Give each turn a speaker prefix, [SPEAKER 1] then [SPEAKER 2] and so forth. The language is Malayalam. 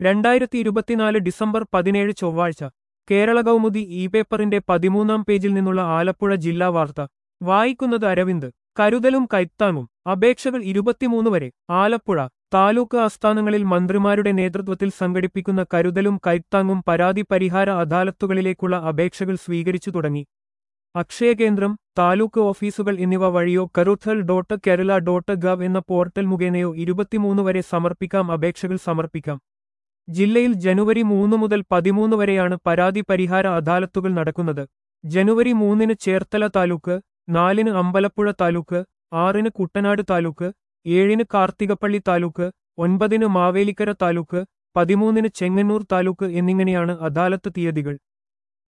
[SPEAKER 1] രണ്ടായിരത്തി ഇരുപത്തിനാല് ഡിസംബർ പതിനേഴ് ചൊവ്വാഴ്ച കേരള കൗമുദി ഇ പേപ്പറിന്റെ പതിമൂന്നാം പേജിൽ നിന്നുള്ള ആലപ്പുഴ ജില്ലാ വാർത്ത വായിക്കുന്നത് അരവിന്ദ് കരുതലും കൈത്താങ്ങും അപേക്ഷകൾ ഇരുപത്തിമൂന്ന് വരെ ആലപ്പുഴ താലൂക്ക് ആസ്ഥാനങ്ങളിൽ മന്ത്രിമാരുടെ നേതൃത്വത്തിൽ സംഘടിപ്പിക്കുന്ന കരുതലും കൈത്താങ്ങും പരാതി പരിഹാര അദാലത്തുകളിലേക്കുള്ള അപേക്ഷകൾ സ്വീകരിച്ചു തുടങ്ങി അക്ഷയകേന്ദ്രം താലൂക്ക് ഓഫീസുകൾ എന്നിവ വഴിയോ Karuthal dot Kerala dot gov എന്ന പോർട്ടൽ മുഖേനയോ ഇരുപത്തിമൂന്ന് വരെ സമർപ്പിക്കാം അപേക്ഷകൾ സമർപ്പിക്കാം ജില്ലയിൽ ജനുവരി മൂന്ന് മുതൽ പതിമൂന്ന് വരെയാണ് പരാതി പരിഹാര അദാലത്തുകൾ നടക്കുന്നത് ജനുവരി മൂന്നിന് ചേർത്തല താലൂക്ക് നാലിന് അമ്പലപ്പുഴ താലൂക്ക് ആറിന് കുട്ടനാട് താലൂക്ക് ഏഴിന് കാർത്തികപ്പള്ളി താലൂക്ക് ഒൻപതിന് മാവേലിക്കര താലൂക്ക് പതിമൂന്നിന് ചെങ്ങന്നൂർ താലൂക്ക് എന്നിങ്ങനെയാണ് അദാലത്ത് തീയതികൾ